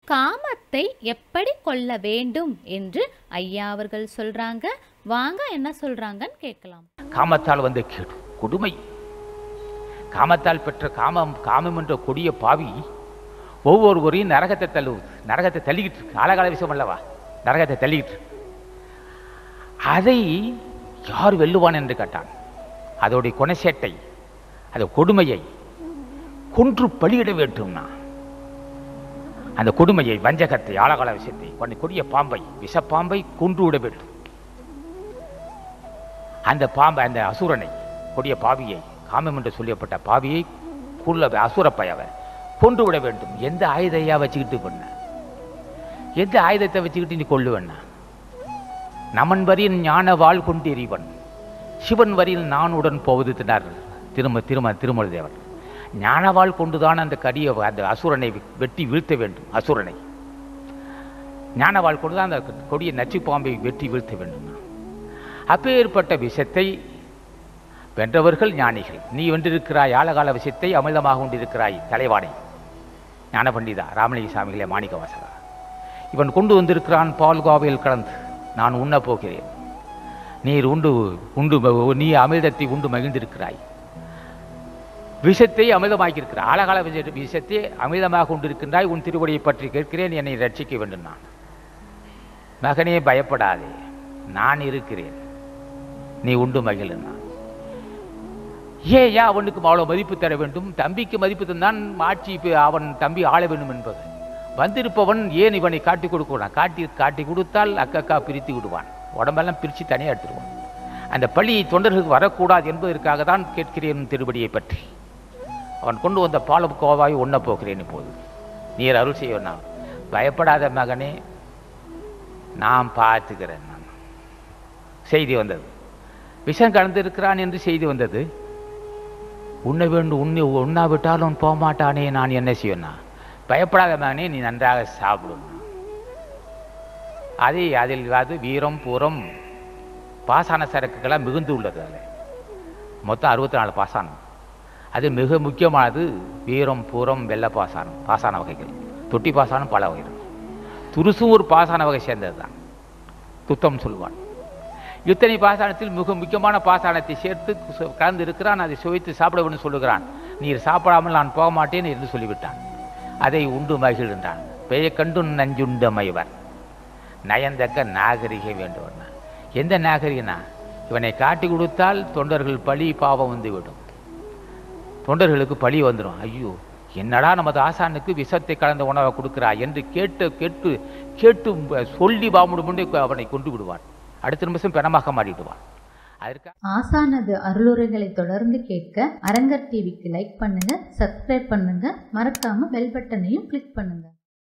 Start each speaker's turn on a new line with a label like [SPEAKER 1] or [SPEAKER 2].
[SPEAKER 1] காமத்தை எப்படி கொள்ள வேண்டும் என்று ஐயா அவர்கள் சொல்றாங்க வாங்க என்ன சொல்றாங்கன்னு கேட்கலாம்
[SPEAKER 2] காமத்தால் வந்த கேடு கொடுமை காமத்தால் பெற்ற காமம் காமம் என்ற கொடிய பாவி ஒவ்வொருவரையும் நரகத்தை தள்ளுவது நரகத்தை தள்ளிக்கிட்டு இருக்கு ஆழகால விஷயம் அல்லவா நரகத்தை தள்ளிக்கிட்டு இருக்கு. அதை யார் வெல்லுவான் என்று கேட்டான் அதோடைய குணசேட்டை அந்த கொடுமையை கொன்று பலியிட வேண்டும்னா அந்த கொடுமையை வஞ்சகத்தை ஆழகால விஷயத்தை கொண்ட கொடிய பாம்பை விஷப்பாம்பை கொன்று விட வேண்டும் அந்த பாம்பை அந்த அசுரனை கொடிய பாவியை காமம் என்று சொல்லப்பட்ட பாவியை குள்ள அசுரப்பயவை கொன்று விட வேண்டும் எந்த ஆயுதையா வச்சுக்கிட்டு பண்ண எந்த ஆயுதத்தை வச்சுக்கிட்டு நீ கொள்ளுவண்ணா நமன் வரியின் ஞான வாழ் கொண்டு எறிவன் சிவன் வரியில் நான் உடன் போவது தினார் திரும திரும திருமல தேவர் ஞானவாள் கொண்டுதான் அந்த கடிய அந்த அசுரனை வெட்டி வீழ்த்த வேண்டும் அசுரனை ஞானவாள் கொண்டுதான் அந்த கொடிய நச்சு பாம்பை வெட்டி வீழ்த்த வேண்டும் அப்பேற்பட்ட விஷத்தை வென்றவர்கள் ஞானிகள் நீ வென்றிருக்கிறாய் ஆழகால விஷயத்தை அமிர்தமாக கொண்டிருக்கிறாய் தலைவாடை ஞான பண்டிதா ராமலிங்க சாமிகளே மாணிக்க வாசகா இவன் கொண்டு வந்திருக்கிறான் பால் கோவையில் கலந்து நான் உண்ணப் போகிறேன் நீர் உண்டு உண்டு ம- நீ அமிர்தத்தை உண்டு மகிழ்ந்திருக்கிறாய் விஷத்தை அமிர்தமாக்கியிருக்கிறாய் ஆழகால விஷ- விஷத்தை அமிர்தமாக கொண்டிருக்கின்றாய் உன் திருவடியை பற்றி கேட்கிறேன் என்னை ரட்சிக்க வேண்டும் நான் மகனே பயப்படாதே நான் இருக்கிறேன் நீ உண்டு மகிழ் நான் ஏன் ஏன் அவனுக்கு அவ்வளோ மதிப்பு தர வேண்டும் தம்பிக்கு மதிப்பு தந்தான் ஆட்சி இப்ப அவன் தம்பி ஆள வேண்டும் என்பது வந்திருப்பவன் ஏன் இவனை காட்டி கொடுக்கிறான் காட்டி காட்டி கொடுத்தால் அக்கக்கா பிரித்து விடுவான் உடம்பெல்லாம் பிரித்து தனியாக எடுத்துருவான் அந்த பள்ளி தொண்டர்களுக்கு வரக்கூடாது என்பதற்காக தான் கேட்கிறேன் உன் திருவடியை பற்றி அவன் கொண்டு வந்த பால கோவாய் உண்ண போகிறேன் இப்போது நீர் அருள் செய்ய நான் பயப்படாத மகனே நான் பார்த்துக்கிறேன் நான் செய்தி வந்தது விஷம் கலந்திருக்கிறான் என்று செய்தி வந்தது உண்ண வேண்டும் உண்ணி உண்ணாவிட்டால் அவன் போக மாட்டானே நான் என்ன செய்வேன்னா பயப்படாத மகனே நீ நன்றாக சாப்பிடும் அதே அதில் அது வீரம் பூரம் பாசான சரக்குகளாக மிகுந்து உள்ளது அதில் மொத்தம் அறுபத்தி நாலு பாசானம் அது மிக முக்கியமானது வீரம் பூரம் வெள்ள பாசானம் பாசான வகைகள் தொட்டி பாசானம் பல வகைகள் துருசும் ஒரு பாசான வகை சேர்ந்தது தான் துத்தம் சொல்லுவான் இத்தனை பாசானத்தில் மிக முக்கியமான பாசானத்தை சேர்த்து சு- கலந்து இருக்கிறான் அதை சுவைத்து சாப்பிட வேண்டும் சொல்லுகிறான் நீர் சாப்பிடாமல் நான் போக மாட்டேன் என்று சொல்லிவிட்டான் அதை உண்டு மகிழ்கின்றான் பெயர் கண்டு நஞ்சுண்ட மைவர் நயந்தக்க நாகரிக வேண்டுவன் எந்த நாகரிகனா இவனை காட்டி கொடுத்தால் தொண்டர்கள் பழி பாவம் வந்துவிடும் தொண்டர்களுக்கு பழி வந்துடும் ஐயோ என்னடா நமது ஆசானுக்கு விஷத்தை கலந்த உணவை கொடுக்கிறாய் என்று கேட்டு கேட்டு கேட்டு சொல்லி பாமுடு அவனை கொண்டு விடுவான் அடுத்த நிமிஷம் பிணமாக மாறிடுவான் அதற்காக
[SPEAKER 3] ஆசானது அருளுரைகளை தொடர்ந்து கேட்க அரங்கர் டிவிக்கு லைக் பண்ணுங்க சப்ஸ்கிரைப் பண்ணுங்க மறக்காம பெல் பட்டனையும் கிளிக் பண்ணுங்க